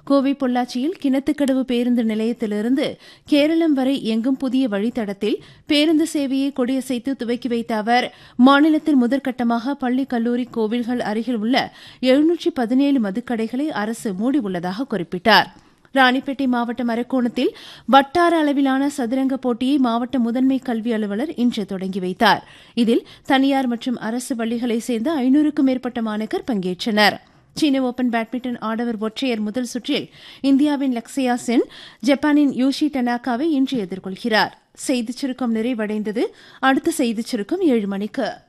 கோவை பொள்ளாச்சியில் கிணத்துக்கடவு பேருந்து நிலையத்திலிருந்து கேரளம் வரை எங்கும் புதிய வழித்தடத்தில் பேருந்து சேவையை கொடியசைத்து துவக்கி வைத்த அவர் மாநிலத்தில் முதற்கட்டமாக பள்ளி கல்லூரி கோவில்கள் அருகில் உள்ள எழுநூற்றி பதினேழு மதுக்கடைகளை அரசு மூடியுள்ளதாக குறிப்பிட்டார் ராணிப்பேட்டை மாவட்டம் அரக்கோணத்தில் வட்டார அளவிலான சதுரங்க போட்டியை மாவட்ட முதன்மை கல்வி அலுவலர் இன்று தொடங்கி வைத்தார் இதில் தனியார் மற்றும் அரசு பள்ளிகளைச் சேர்ந்த ஐநூறுக்கும் மேற்பட்ட மாணக்கர் பங்கேற்றனர் சீன ஓபன் பேட்மிண்டன் ஆடவர் ஒற்றையர் முதல் சுற்றில் இந்தியாவின் லக்ஸயா சென் ஜப்பானின் யூஷி டனாகாவை இன்று எதிர்கொள்கிறார் செய்திச் சுருக்கம் நிறைவடைந்தது அடுத்த செய்திச் சுருக்கம் ஏழு மணிக்கு